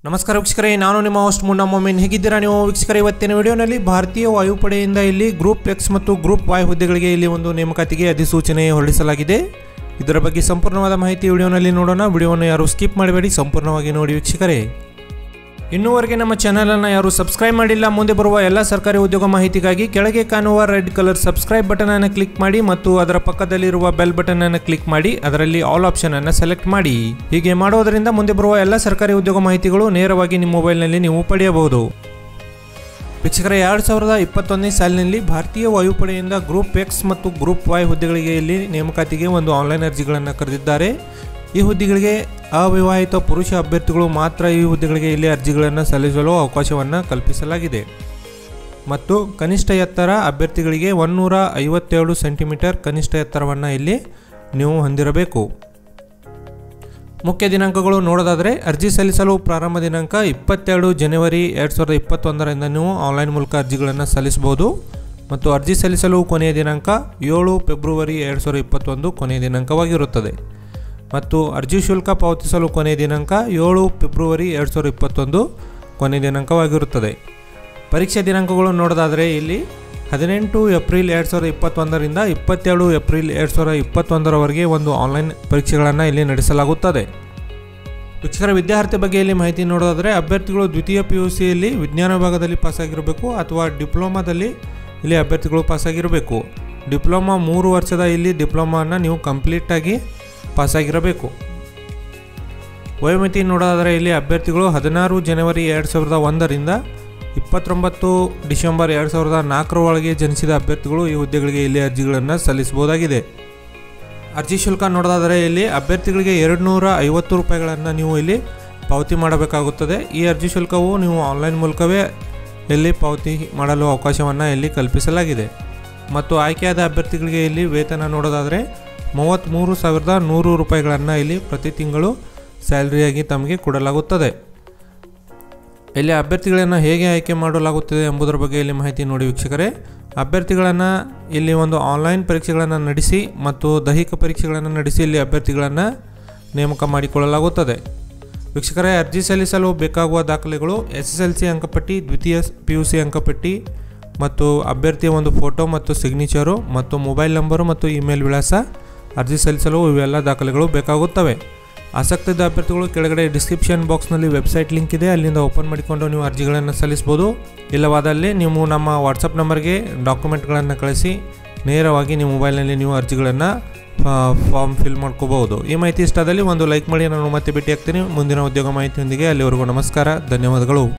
ನಮಸ್ಕಾರ ವೀಕ್ಷಕರೇ ನಾನು ನಿಮ್ಮ ಹೋಸ್ಟ್ ಮುನ್ನ ಮೊಮ್ಮಿನ್ ಹೇಗಿದ್ದೀರಾ ನೀವು ವೀಕ್ಷಕರೇ ಇವತ್ತಿನ ವಿಡಿಯೋನಲ್ಲಿ ಭಾರತೀಯ ವಾಯುಪಡೆಯಿಂದ ಇಲ್ಲಿ ಗ್ರೂಪ್ ಎಕ್ಸ್ ಮತ್ತು ಗ್ರೂಪ್ ವಾಯ್ ಹುದ್ದೆಗಳಿಗೆ ಇಲ್ಲಿ ಒಂದು ನೇಮಕಾತಿಗೆ ಅಧಿಸೂಚನೆ ಹೊರಡಿಸಲಾಗಿದೆ ಇದರ ಬಗ್ಗೆ ಸಂಪೂರ್ಣವಾದ ಮಾಹಿತಿ ವಿಡಿಯೋನಲ್ಲಿ ನೋಡೋಣ ವಿಡಿಯೋವನ್ನು ಯಾರು ಸ್ಕಿಪ್ ಮಾಡಬೇಡಿ ಸಂಪೂರ್ಣವಾಗಿ ನೋಡಿ ವೀಕ್ಷಕರೇ ಇನ್ನೂವರೆಗೆ ನಮ್ಮ ಚಾನಲನ್ನು ಯಾರು ಸಬ್ಸ್ಕ್ರೈಬ್ ಮಾಡಿಲ್ಲ ಮುಂದೆ ಬರುವ ಎಲ್ಲ ಸರ್ಕಾರಿ ಉದ್ಯೋಗ ಮಾಹಿತಿಗಾಗಿ ಕೆಳಗೆ ಕಾಣುವ ರೆಡ್ ಕಲರ್ ಸಬ್ಸ್ಕ್ರೈಬ್ ಬಟನ್ ಅನ್ನು ಕ್ಲಿಕ್ ಮಾಡಿ ಮತ್ತು ಅದರ ಪಕ್ಕದಲ್ಲಿರುವ ಬೆಲ್ ಬಟನ್ ಅನ್ನು ಕ್ಲಿಕ್ ಮಾಡಿ ಅದರಲ್ಲಿ ಆಲ್ ಆಪ್ಷನ್ ಅನ್ನು ಸೆಲೆಕ್ಟ್ ಮಾಡಿ ಹೀಗೆ ಮಾಡೋದರಿಂದ ಮುಂದೆ ಬರುವ ಎಲ್ಲ ಸರ್ಕಾರಿ ಉದ್ಯೋಗ ಮಾಹಿತಿಗಳು ನೇರವಾಗಿ ನಿಮ್ಮ ಮೊಬೈಲ್ನಲ್ಲಿ ನೀವು ಪಡೆಯಬಹುದು ವೀಕ್ಷಕರ ಎರಡು ಸಾವಿರದ ಇಪ್ಪತ್ತೊಂದನೇ ಸಾಲಿನಲ್ಲಿ ಭಾರತೀಯ ವಾಯುಪಡೆಯಿಂದ ಗ್ರೂಪ್ ಎಕ್ಸ್ ಮತ್ತು ಗ್ರೂಪ್ ವೈ ಹುದ್ದೆಗಳಿಗೆ ಇಲ್ಲಿ ನೇಮಕಾತಿಗೆ ಒಂದು ಆನ್ಲೈನ್ ಅರ್ಜಿಗಳನ್ನು ಕರೆದಿದ್ದಾರೆ ಈ ಹುದ್ದೆಗಳಿಗೆ ಅವಿವಾಹಿತ ಪುರುಷ ಅಭ್ಯರ್ಥಿಗಳು ಮಾತ್ರ ಈ ಹುದ್ದೆಗಳಿಗೆ ಇಲ್ಲಿ ಅರ್ಜಿಗಳನ್ನು ಸಲ್ಲಿಸಲು ಅವಕಾಶವನ್ನು ಕಲ್ಪಿಸಲಾಗಿದೆ ಮತ್ತು ಕನಿಷ್ಠ ಎತ್ತರ ಅಭ್ಯರ್ಥಿಗಳಿಗೆ ಒನ್ನೂರ ಐವತ್ತೇಳು ಸೆಂಟಿಮೀಟರ್ ಕನಿಷ್ಠ ಎತ್ತರವನ್ನು ಇಲ್ಲಿ ನೀವು ಹೊಂದಿರಬೇಕು ಮುಖ್ಯ ದಿನಾಂಕಗಳು ನೋಡೋದಾದರೆ ಅರ್ಜಿ ಸಲ್ಲಿಸಲು ಪ್ರಾರಂಭ ದಿನಾಂಕ ಇಪ್ಪತ್ತೆರಡು ಜನವರಿ ಎರಡು ಸಾವಿರದ ಇಪ್ಪತ್ತೊಂದರಿಂದ ನೀವು ಆನ್ಲೈನ್ ಮೂಲಕ ಅರ್ಜಿಗಳನ್ನು ಸಲ್ಲಿಸಬಹುದು ಮತ್ತು ಅರ್ಜಿ ಸಲ್ಲಿಸಲು ಕೊನೆಯ ದಿನಾಂಕ ಏಳು ಫೆಬ್ರವರಿ ಎರಡು ಸಾವಿರದ ಇಪ್ಪತ್ತೊಂದು ಕೊನೆಯ ದಿನಾಂಕವಾಗಿರುತ್ತದೆ ಮತ್ತು ಅರ್ಜಿ ಶುಲ್ಕ ಪಾವತಿಸಲು ಕೊನೆಯ ದಿನಾಂಕ ಏಳು ಫೆಬ್ರವರಿ ಎರಡು ಸಾವಿರದ ಇಪ್ಪತ್ತೊಂದು ಕೊನೆಯ ದಿನಾಂಕವಾಗಿರುತ್ತದೆ ಪರೀಕ್ಷೆ ದಿನಾಂಕಗಳು ನೋಡೋದಾದರೆ ಇಲ್ಲಿ ಹದಿನೆಂಟು ಏಪ್ರಿಲ್ ಎರಡು ಸಾವಿರದ ಇಪ್ಪತ್ತೊಂದರಿಂದ ಇಪ್ಪತ್ತೆರಡು ಏಪ್ರಿಲ್ ಎರಡು ಸಾವಿರದ ಇಪ್ಪತ್ತೊಂದರವರೆಗೆ ಒಂದು ಆನ್ಲೈನ್ ಪರೀಕ್ಷೆಗಳನ್ನು ಇಲ್ಲಿ ನಡೆಸಲಾಗುತ್ತದೆ ವೀಕ್ಷಕರ ವಿದ್ಯಾರ್ಥಿ ಬಗ್ಗೆ ಇಲ್ಲಿ ಮಾಹಿತಿ ನೋಡೋದಾದರೆ ಅಭ್ಯರ್ಥಿಗಳು ದ್ವಿತೀಯ ಪಿ ಯು ಸಿಯಲ್ಲಿ ವಿಜ್ಞಾನ ವಿಭಾಗದಲ್ಲಿ ಪಾಸಾಗಿರಬೇಕು ಅಥವಾ ಡಿಪ್ಲೊಮಾದಲ್ಲಿ ಇಲ್ಲಿ ಅಭ್ಯರ್ಥಿಗಳು ಪಾಸಾಗಿರಬೇಕು ಡಿಪ್ಲೊಮಾ ಮೂರು ವರ್ಷದ ಇಲ್ಲಿ ಡಿಪ್ಲೊಮಾನ ನೀವು ಕಂಪ್ಲೀಟಾಗಿ ಪಾಸಾಗಿರಬೇಕು ವಯೋಮಿತಿ ನೋಡೋದಾದರೆ ಇಲ್ಲಿ ಅಭ್ಯರ್ಥಿಗಳು ಹದಿನಾರು ಜನವರಿ ಎರಡು ಸಾವಿರದ ಒಂದರಿಂದ ಇಪ್ಪತ್ತೊಂಬತ್ತು ಡಿಸೆಂಬರ್ ಎರಡು ಸಾವಿರದ ನಾಲ್ಕರ ಒಳಗೆ ಜನಿಸಿದ ಅಭ್ಯರ್ಥಿಗಳು ಈ ಹುದ್ದೆಗಳಿಗೆ ಇಲ್ಲಿ ಅರ್ಜಿಗಳನ್ನು ಸಲ್ಲಿಸಬಹುದಾಗಿದೆ ಅರ್ಜಿ ಶುಲ್ಕ ನೋಡೋದಾದರೆ ಇಲ್ಲಿ ಅಭ್ಯರ್ಥಿಗಳಿಗೆ ಎರಡು ನೂರ ಐವತ್ತು ರೂಪಾಯಿಗಳನ್ನು ನೀವು ಇಲ್ಲಿ ಪಾವತಿ ಮಾಡಬೇಕಾಗುತ್ತದೆ ಈ ಅರ್ಜಿ ಶುಲ್ಕವು ನೀವು ಆನ್ಲೈನ್ ಮೂಲಕವೇ ಇಲ್ಲಿ ಪಾವತಿ ಮಾಡಲು ಅವಕಾಶವನ್ನು ಇಲ್ಲಿ ಕಲ್ಪಿಸಲಾಗಿದೆ ಮತ್ತು ಆಯ್ಕೆಯಾದ ಅಭ್ಯರ್ಥಿಗಳಿಗೆ ಇಲ್ಲಿ ವೇತನ ನೋಡೋದಾದರೆ ಮೂವತ್ತ್ಮೂರು ಸಾವಿರದ ನೂರು ರೂಪಾಯಿಗಳನ್ನು ಇಲ್ಲಿ ಪ್ರತಿ ತಿಂಗಳು ಸ್ಯಾಲ್ರಿಯಾಗಿ ತಮಗೆ ಕೊಡಲಾಗುತ್ತದೆ ಇಲ್ಲಿ ಅಭ್ಯರ್ಥಿಗಳನ್ನು ಹೇಗೆ ಆಯ್ಕೆ ಮಾಡಲಾಗುತ್ತದೆ ಎಂಬುದರ ಬಗ್ಗೆ ಇಲ್ಲಿ ಮಾಹಿತಿ ನೋಡಿ ವೀಕ್ಷಕರೇ ಅಭ್ಯರ್ಥಿಗಳನ್ನು ಇಲ್ಲಿ ಒಂದು ಆನ್ಲೈನ್ ಪರೀಕ್ಷೆಗಳನ್ನು ನಡೆಸಿ ಮತ್ತು ದೈಹಿಕ ಪರೀಕ್ಷೆಗಳನ್ನು ನಡೆಸಿ ಇಲ್ಲಿ ಅಭ್ಯರ್ಥಿಗಳನ್ನು ನೇಮಕ ಮಾಡಿಕೊಳ್ಳಲಾಗುತ್ತದೆ ವೀಕ್ಷಕರೇ ಅರ್ಜಿ ಸಲ್ಲಿಸಲು ಬೇಕಾಗುವ ದಾಖಲೆಗಳು ಎಸ್ ಎಸ್ ಎಲ್ ಸಿ ಅಂಕಪಟ್ಟಿ ದ್ವಿತೀಯ ಪಿ ಯು ಸಿ ಅಂಕಪಟ್ಟಿ ಮತ್ತು ಅಭ್ಯರ್ಥಿಯ ಒಂದು ಫೋಟೋ ಮತ್ತು ಸಿಗ್ನೇಚರು ಮತ್ತು ಮೊಬೈಲ್ ನಂಬರು ಮತ್ತು ಇಮೇಲ್ ವಿಳಾಸ ಅರ್ಜಿ ಸಲ್ಲಿಸಲು ಇವೆಲ್ಲ ದಾಖಲೆಗಳು ಬೇಕಾಗುತ್ತವೆ ಆಸಕ್ತಿದ ಅಭ್ಯರ್ಥಿಗಳು ಕೆಳಗಡೆ ಡಿಸ್ಕ್ರಿಪ್ಷನ್ ಬಾಕ್ಸ್ನಲ್ಲಿ ವೆಬ್ಸೈಟ್ ಲಿಂಕ್ ಇದೆ ಅಲ್ಲಿಂದ ಓಪನ್ ಮಾಡಿಕೊಂಡು ನೀವು ಅರ್ಜಿಗಳನ್ನು ಸಲ್ಲಿಸ್ಬೋದು ಇಲ್ಲವಾದಲ್ಲಿ ನೀವು ನಮ್ಮ ವಾಟ್ಸಪ್ ನಂಬರ್ಗೆ ಡಾಕ್ಯುಮೆಂಟ್ಗಳನ್ನು ಕಳಿಸಿ ನೇರವಾಗಿ ನಿಮ್ಮ ಮೊಬೈಲ್ನಲ್ಲಿ ನೀವು ಅರ್ಜಿಗಳನ್ನು ಫಾರ್ಮ್ ಫಿಲ್ ಮಾಡ್ಕೋಬಹುದು ಈ ಮಾಹಿತಿ ಇಷ್ಟದಲ್ಲಿ ಒಂದು ಲೈಕ್ ಮಾಡಿ ನಾನು ಮತ್ತೆ ಭೇಟಿ ಆಗ್ತೀನಿ ಮುಂದಿನ ಉದ್ಯೋಗ ಮಾಹಿತಿಯೊಂದಿಗೆ ಅಲ್ಲಿವರೆಗೂ ನಮಸ್ಕಾರ ಧನ್ಯವಾದಗಳು